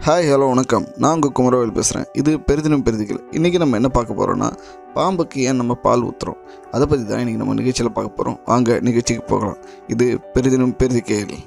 hi hello வணக்கம் நான் உங்கள் குமரவேல் பேசுகிறேன் இது பெரிதினம் பெரிதிகள் இன்றைக்கி நம்ம என்ன பார்க்க போகிறோன்னா பாம்புக்கு ஏன் நம்ம பால் ஊற்றுறோம் அதை பற்றி தான் இன்றைக்கி நம்ம நிகழ்ச்சியில் பார்க்க போகிறோம் வாங்க நிகழ்ச்சிக்கு போகலாம் இது பெரிதினம் பெரிதிகைகள்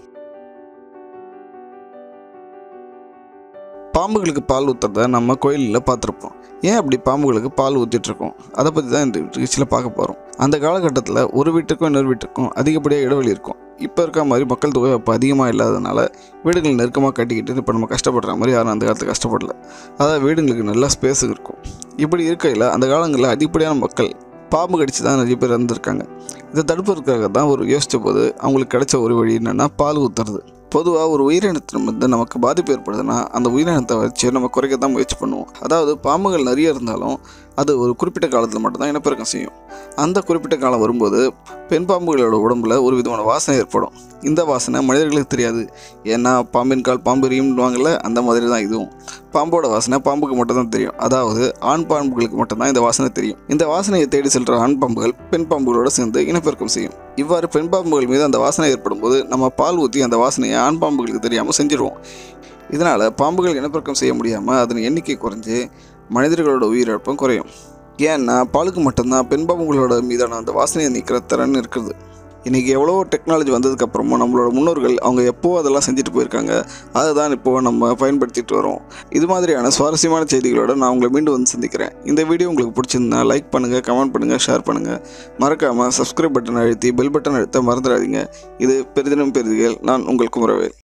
பாம்புகளுக்கு பால் ஊற்றுறத நம்ம கோயிலில் பார்த்துருப்போம் ஏன் அப்படி பாம்புகளுக்கு பால் ஊற்றிட்டுருக்கோம் அதை பற்றி தான் இந்த நிகழ்ச்சியில் பார்க்க போகிறோம் அந்த காலகட்டத்தில் ஒரு வீட்டுக்கும் இன்னொரு வீட்டுக்கும் அதிகப்படியாக இடைவெளி இருக்கும் இப்போ இருக்க மாதிரி மக்கள் தொகை அப்போ அதிகமாக இல்லாதனால வீடுகள் நெருக்கமாக கட்டிக்கிட்டு இப்போ நம்ம கஷ்டப்படுற மாதிரி யாரும் அந்த காலத்தில் கஷ்டப்படல அதாவது வீடுங்களுக்கு நல்லா ஸ்பேஸ் இருக்கும் இப்படி இருக்கையில் அந்த காலங்களில் அதிகப்படியான மக்கள் பாம்பு கடிச்சு தான் நிறைய பேர் இறந்துருக்காங்க இதை தடுப்பதற்காக தான் ஒரு யோசித்த போது அவங்களுக்கு கிடைச்ச ஒரு வழி என்னென்னா பால் ஊற்றுறது பொதுவாக ஒரு உயிரினத்தின் வந்து நமக்கு பாதிப்பு ஏற்படுதுன்னா அந்த உயிரினத்தை வச்சு நம்ம குறைக்க தான் முயற்சி பண்ணுவோம் அதாவது பாம்புகள் நிறைய இருந்தாலும் அது ஒரு குறிப்பிட்ட காலத்தில் மட்டும்தான் இனப்பெருக்கம் செய்யும் அந்த குறிப்பிட்ட காலம் வரும்போது பெண் பாம்புகளோட உடம்புல ஒரு விதமான வாசனை ஏற்படும் இந்த வாசனை மனிதர்களுக்கு தெரியாது ஏன்னா பாம்பின் கால் பாம்பு எரியும்வாங்கல்ல அந்த மாதிரி தான் இதுவும் பாம்போட வாசனை பாம்புக்கு மட்டும் தான் தெரியும் அதாவது ஆண் பாம்புகளுக்கு மட்டும்தான் இந்த வாசனை தெரியும் இந்த வாசனையை தேடி செல்ற ஆண் பாம்புகள் பெண் பாம்புகளோட சேர்ந்து இனப்பெருக்கம் செய்யும் இவ்வாறு பெண் பாம்புகள் மீது அந்த வாசனை ஏற்படும் போது நம்ம பால் ஊற்றி அந்த வாசனையை ஆண் பாம்புகளுக்கு தெரியாமல் செஞ்சிருவோம் இதனால் பாம்புகள் இனப்பெருக்கம் செய்ய முடியாமல் அதன் எண்ணிக்கை குறைஞ்சு மனிதர்களோட உயிரிழப்பும் குறையும் ஏன்னா பாலுக்கு மட்டும்தான் பெண் பாம்புகளோட மீதான அந்த வாசனையை நீக்கிற திறன் இருக்குது இன்றைக்கி எவ்வளோ டெக்னாலஜி வந்ததுக்கப்புறமும் நம்மளோட முன்னோர்கள் அவங்க எப்போ அதெல்லாம் செஞ்சுட்டு போயிருக்காங்க அதை தான் இப்போது நம்ம பயன்படுத்திட்டு வரோம் இது மாதிரியான சுவாரஸ்யமான செய்திகளோட நான் உங்களை மீண்டும் வந்து சந்திக்கிறேன் இந்த வீடியோ உங்களுக்கு பிடிச்சிருந்தா லைக் பண்ணுங்கள் கமெண்ட் பண்ணுங்கள் ஷேர் பண்ணுங்கள் மறக்காமல் சப்ஸ்கிரைப் பட்டன் அழுத்தி பெல் பட்டன் அழுத்த மறந்துடாதீங்க இது பெரிதினம் பெரிதிகள் நான் உங்கள் குமரவேல்